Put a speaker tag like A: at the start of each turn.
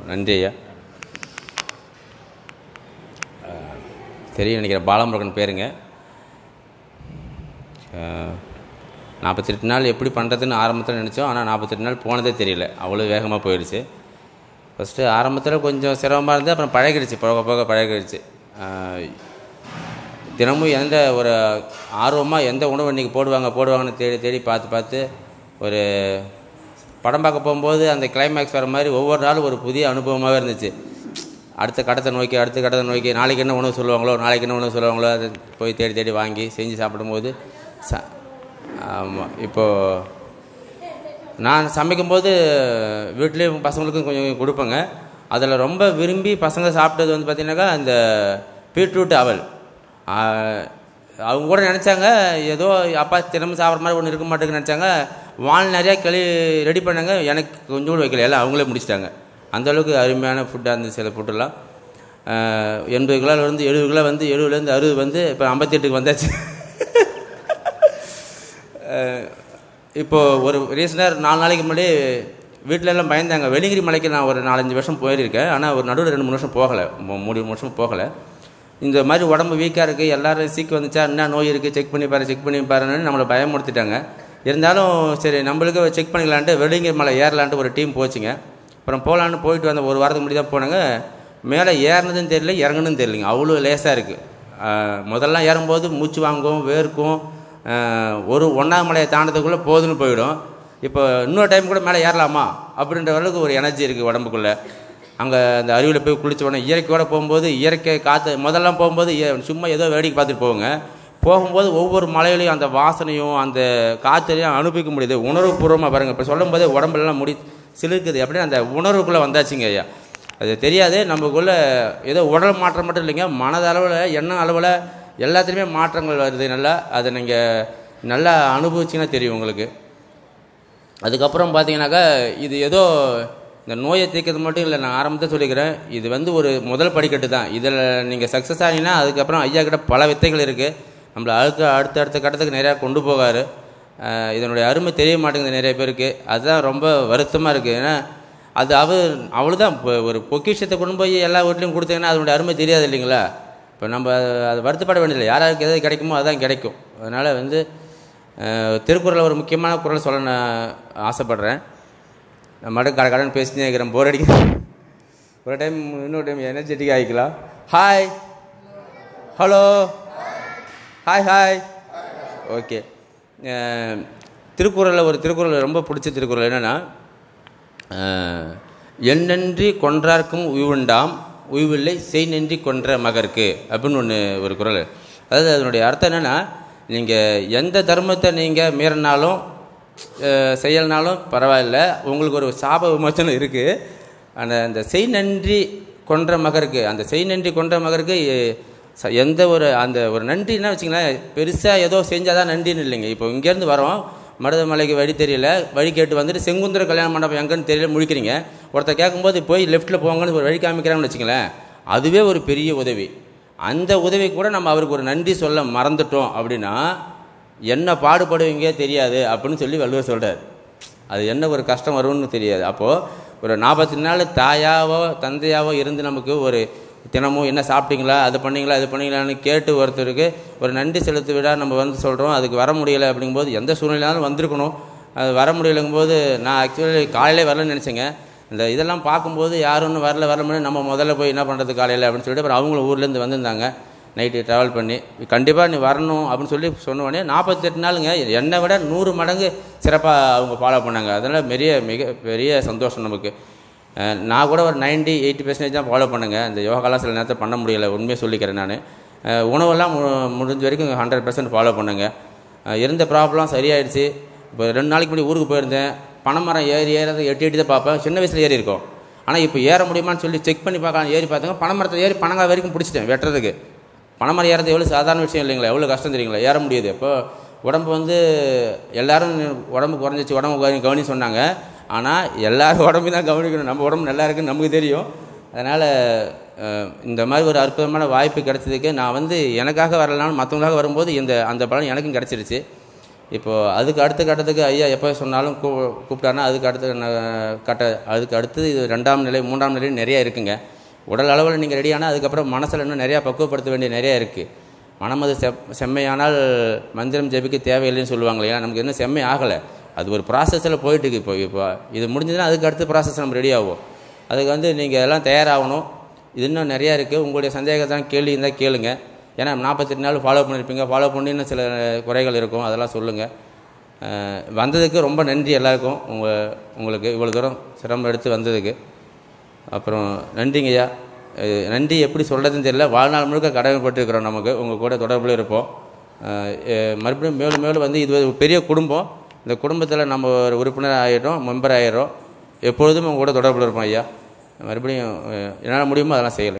A: நன்றி ஐயா அஹ், தெரியும் நினைக்கிறேன் பாலமுருகன் பேருங்க நாற்பத்தெட்டு நாள் எப்படி பண்ணுறதுன்னு ஆரம்பத்தில் நினச்சோம் ஆனால் நாற்பத்தெட்டு நாள் போனதே தெரியல அவ்வளோ வேகமாக போயிடுச்சு ஃபஸ்ட்டு ஆரம்பத்தில் கொஞ்சம் சிரமமாக இருந்து அப்புறம் பழகிடுச்சு போக போக பழகிடுச்சு அஹ், தினமும் எந்த ஒரு ஆர்வமாக எந்த உணவு இன்றைக்கி போடுவாங்க போடுவாங்கன்னு தேடி தேடி பார்த்து பார்த்து ஒரு படம் பார்க்க போகும்போது அந்த கிளைமேக்ஸ் வர மாதிரி ஒவ்வொரு நாளும் ஒரு புதிய அனுபவமாகவே இருந்துச்சு அடுத்த கடத்தை நோக்கி அடுத்த கடத்தை நோக்கி நாளைக்கு என்ன உணவு சொல்லுவாங்களோ நாளைக்கு என்ன உணவு சொல்லுவாங்களோ அதை போய் தேடி தேடி வாங்கி செஞ்சு சாப்பிடும்போது ச ஆமாம் இப்போது நான் சமைக்கும்போது வீட்லேயும் பசங்களுக்கும் கொஞ்சம் கொடுப்பேங்க அதில் ரொம்ப விரும்பி பசங்க சாப்பிட்டது வந்து பார்த்திங்கனாக்கா இந்த பீட்ரூட் அவல் ஆஹ், அவங்க கூட நினச்சாங்க ஏதோ அப்பா தினமும் சாப்பிட்ற மாதிரி ஒன்று இருக்க மாட்டேங்குன்னு நினச்சாங்க வால் நிறையா களி ரெடி பண்ணாங்க எனக்கு கொஞ்சம் கூட வைக்கல எல்லாம் அவங்களே முடிச்சிட்டாங்க அந்த அளவுக்கு அருமையான ஃபுட்டாக இருந்துச்சு சில ஃபுட்டெல்லாம் எண்பது கிலோலேருந்து எழுபது கிலோ வந்து எழுபதுலேருந்து அறுபது வந்து இப்போ ஐம்பத்தெட்டுக்கு வந்தாச்சு அஹ் இப்போ ஒரு ரீசனாக நாலு நாளைக்கு முன்னாடி வீட்டில எல்லாம் பயந்தாங்க வெள்ளிங்கிரி மலைக்கு நான் ஒரு நாலஞ்சு வருஷம் போயிருக்கேன் ஆனால் ஒரு நடுவில் ரெண்டு மூணு வருஷம் போகலை மூ- மூணு வருஷம் போகலை இந்த மாதிரி உடம்பு வீக்காக இருக்குது எல்லாரும் சீக்கு வந்துச்சா என்ன நோய் இருக்குது செக் பண்ணி பாரு செக் பண்ணி பாருன்னு நம்மளை பயமுறுத்திட்டாங்க இருந்தாலும் சரி நம்மளுக்கு செக் பண்ணிக்கலான்ட்டு வெள்ளிங்கிரி மலை ஏறலான்ட்டு ஒரு டீம் போச்சுங்க அப்புறம் போகலான்னு போயிட்டு வந்த ஒரு வாரத்துக்கு முன்னாடி தான் போனாங்க மேலே ஏறினதுன்னு தெரியல இறங்குனதுன்னு தெரியலைங்க அவ்வளோ லேசாக இருக்குது முதல்ல ஏறும்போது மூச்சு வாங்கும் வேர்க்கும் ஆஹ் ஒரு ஒன்றாம் மலையை தாண்டதுக்குள்ளே போதுன்னு போயிடும் இப்போ இன்னொரு டைம் கூட மேலே ஏறலாமா அப்படின்ற அளவுக்கு ஒரு எனர்ஜி இருக்குது உடம்புக்குள்ளே அங்கே அந்த அருவியில் போய் குளிச்ச உடனே இயற்கையோட போகும்போது இயற்கை காற்று முதல்லாம் போகும்போது இய- சும்மா ஏதோ வேடிக்கை பார்த்துட்டு போவோங்க போகும்போது ஒவ்வொரு மலையிலையும் அந்த வாசனையும் அந்த காற்றையும் அனுபவிக்க முடியுது உணர்வுபூர்வமாக பாருங்கள் இப்போ சொல்லும் போதே உடம்புலாம் முடி சிலுக்குது அப்படின்னு அந்த உணர்வுக்குள்ளே வந்தாச்சுங்க ஐயா அது தெரியாது நமக்குள்ள ஏதோ உடல் மாற்றம் மட்டும் இல்லைங்க மனதளவில் எண்ண அளவில் எல்லாத்துலேயுமே மாற்றங்கள் வருது நல்லா அதை நீங்கள் நல்லா அனுபவிச்சிங்கன்னா தெரியும் உங்களுக்கு அதுக்கப்புறம் பார்த்தீங்கன்னாக்கா இது ஏதோ இந்த நோயை தீர்க்கிறது மட்டும் இல்லை நான் ஆரம்பத்தில் சொல்லிக்கிறேன் இது வந்து ஒரு முதல் படிக்கட்டு தான் இதில் நீங்கள் சக்ஸஸ் ஆனீங்கன்னா அதுக்கப்புறம் ஐயா கிட்ட பல வித்தைகள் இருக்குது நம்மளை அடுத்த அடுத்த அடுத்த கட்டத்துக்கு நிறையா கொண்டு போகாரு அஹ் இதனுடைய அருமை தெரிய மாட்டேங்குது நிறைய பேருக்கு அதுதான் ரொம்ப வருத்தமாக இருக்குது ஏன்னா அது அவ அவ்வளோதான் இப்போ ஒரு பொக்கிஷத்தை கொண்டு போய் எல்லா வீட்லையும் கொடுத்தீங்கன்னா அதனுடைய அருமை தெரியாது இல்லைங்களா இப்போ நம்ம அது வருத்தப்பட வேண்டியதில்லை யாராருக்கு எது கிடைக்குமோ அதான் கிடைக்கும் அதனால் வந்து அஹ், திருக்குறளை ஒரு முக்கியமான குறள் சொல்ல நான் ஆசைப்பட்றேன் நான் மட்டும் கடை கடன் பேசினே இருக்கிறேன் போர் அடிக்க ஒரு டைம் இன்னொரு டைம் எனர்ஜெட்டிக் ஆகிக்கலாம் hi hello hi hi okay திருக்குறளில் ஒரு திருக்குறள் ரொம்ப பிடிச்ச திருக்குறள் என்னென்னா எண்ணன்றி கொன்றார்க்கும் உய்வுண்டாம் உய்வில்லை செய் நன்றி கொன்ற மகருக்கு அப்படின்னு ஒன்று ஒரு குறள் அதாவது அதனுடைய அர்த்தம் என்னென்னா நீங்கள் எந்த தர்மத்தை நீங்கள் மீறினாலும் அஹ், செய்யலைனாலும் பரவாயில்ல உங்களுக்கு ஒரு சாப விமோசனம் இருக்குது அந்த அந்த செய் நன்றி கொன்ற மகருக்கு அந்த செய் நன்றி கொன்ற மகருக்கு எ- ச- எந்த ஒரு அந்த ஒரு நன்றின்னா வச்சுங்களேன் பெருசாக ஏதோ செஞ்சால் தான் நன்றின்னு இல்லைங்க இப்போ இங்கேருந்து வரோம் மருதமலைக்கு வழி தெரியல வழி கேட்டு வந்துட்டு செங்குந்தர கல்யாண மண்டபம் எங்கன்னு தெரியல முழிக்கிறீங்க ஒருத்தர் கேட்கும்போது போய் லெஃப்ட்டில் போங்கன்னு ஒரு வழி காமிக்கிறாங்கன்னு வச்சுங்களேன் அதுவே ஒரு பெரிய உதவி அந்த உதவி கூட நம்ம அவருக்கு ஒரு நன்றி சொல்ல மறந்துட்டோம் அப்படின்னா என்ன பாடுபடுவீங்க தெரியாது அப்படின்னு சொல்லி வள்ளுவர் சொல்கிறார் அது என்ன ஒரு கஷ்டம் வரும்னு தெரியாது அப்போது ஒரு நாற்பத்தி நாள் தாயாவோ தந்தையாவோ இருந்து நமக்கு ஒரு தினமும் என்ன சாப்பிட்டீங்களா அது பண்ணீங்களா இது பண்ணீங்களான்னு கேட்டு ஒருத்தருக்கு ஒரு நன்றி செலுத்த விட நம்ம வந்து சொல்கிறோம் அதுக்கு வர முடியலை அப்படிங்கும்போது எந்த சூழ்நிலையாலும் வந்திருக்கணும் அது வர முடியலைங்கும்போது நான் ஆக்சுவலி காலையிலே வரலன்னு நினச்சேங்க இந்த இதெல்லாம் பார்க்கும்போது யாரும் இன்னும் வரல வரல முடியும் நம்ம முதல்ல போய் என்ன பண்ணுறது காலையில் அப்படின்னு சொல்லிட்டு அப்புறம் அவங்களும் ஊர்லேருந்து வந்திருந்தாங்க நைட்டு ட்ராவல் பண்ணி கண்டிப்பாக நீ வரணும் அப்படின்னு சொல்லி சொன்ன உடனே நாற்பத்தெட்டு நாளுங்க என்னை விட நூறு மடங்கு சிறப்பாக அவங்க ஃபாலோ பண்ணாங்க அதனால் பெரிய மிக பெரிய சந்தோஷம் நமக்கு அஹ் நான் கூட ஒரு 90 எயிட்டி பெர்சன்டேஜ் தான் ஃபாலோ பண்ணுங்க இந்த யோகாலாம் சில நேரத்தில் பண்ண முடியலை உண்மையை சொல்லிக்கிறேன் நான் உணவெல்லாம் மு- முடிஞ்ச வரைக்கும் ஹண்ட்ரட் பர்சன்ட் ஃபாலோ பண்ணுங்க அஹ் இருந்த ப்ராப்ளம் சரியாயிடுச்சு இப்போ ரெண்டு நாளைக்கு முன்னாடி ஊருக்கு போயிருந்தேன் பனைமரம் ஏறி ஏறது எட்டி எட்டி தான் பார்ப்பேன் சின்ன வயசில் ஏறி இருக்கோம் ஆனால் இப்போ ஏற முடியுமான்னு சொல்லி செக் பண்ணி பார்க்கலாம் ஏறி பார்த்தாங்க பனைமரத்தை ஏறி பனங்காய் வரைக்கும் பிடிச்சிட்டேன் வெட்டுறதுக்கு பனைமரம் ஏறது எவ்வளோ சாதாரண விஷயம் இல்லைங்களா எவ்வளோ கஷ்டம் தெரியுங்களா ஏற முடியுது இப்போ உடம்பு வந்து எல்லாரும் உடம்பு குறைஞ்சிச்சு உடம்பு கவனி கவனி சொன்னாங்க ஆனால் எல்லாரும் உடம்பு தான் கவனிக்கணும் நம்ம உடம்பு நல்லா இருக்குன்னு நமக்கு தெரியும் அதனால் இந்த மாதிரி ஒரு அற்புதமான வாய்ப்பு கிடைச்சதுக்கு நான் வந்து எனக்காக வரலனாலும் மற்றவங்களாக வரும்போது இந்த அந்த பலன் எனக்கும் கிடச்சிருச்சு இப்போது அதுக்கு அடுத்த கட்டத்துக்கு ஐயா எப்போ சொன்னாலும் கூ கூப்பிட்டாருன்னா அதுக்கு அடுத்த ந- கட்ட அதுக்கு அடுத்து இது ரெண்டாம் நிலை மூன்றாம் நிலை நிறைய இருக்குங்க உடல் அளவில் நீங்கள் ரெடியானால் அதுக்கப்புறம் மனசில் இன்னும் நிறையா பக்குவப்படுத்த வேண்டிய நிறைய இருக்குது மனம் அது செப் செம்மையானால் மந்திரம் ஜெபிக்க தேவையில்லைன்னு சொல்லுவாங்க இல்லையா நமக்கு இன்னும் செம்மை ஆகலை அது ஒரு ப்ராசஸில் போயிட்டுருக்கு இப்போ இப்போ இது முடிஞ்சதுன்னா அதுக்கு அடுத்த ப்ராசஸ் நம்ம ரெடி ஆகும் அதுக்கு வந்து நீங்கள் எல்லாம் தயாராகணும் இது இன்னும் நிறையா இருக்குது உங்களுடைய சந்தேகத்தான் கேள்வி இருந்தால் கேளுங்க ஏன்னா நாற்பத்தெட்டு நாள் ஃபாலோ பண்ணியிருப்பீங்க ஃபாலோ பண்ணி இன்னும் சில குறைகள் இருக்கும் அதெல்லாம் சொல்லுங்கள் அஹ் வந்ததுக்கு ரொம்ப நன்றி எல்லாருக்கும் உங்கள் உங்களுக்கு இவ்வளோ தூரம் சிரமம் எடுத்து வந்ததுக்கு அப்புறம் நன்றிங்கய்யா அஹ் நன்றி எப்படி சொல்கிறதுன்னு தெரியல வாழ்நாள் முழுக்க கடமைப்பட்டிருக்கிறோம் நமக்கு உங்கள் கூட தொடர்பில் இருப்போம் அஹ் அஹ் மறுபடியும் மேலும் மேலும் வந்து இது ஒரு பெரிய குடும்பம் இந்த குடும்பத்தில் நம்ம ஒரு உறுப்பினர் ஆகிட்டோம் மெம்பர் ஆகிடுறோம் எப்பொழுதும் உங்கள் கூட தொடர்பில் இருப்போம் ஐயா மறுபடியும் அஹ் என்னால் முடியுமோ அதெல்லாம் செய்யலை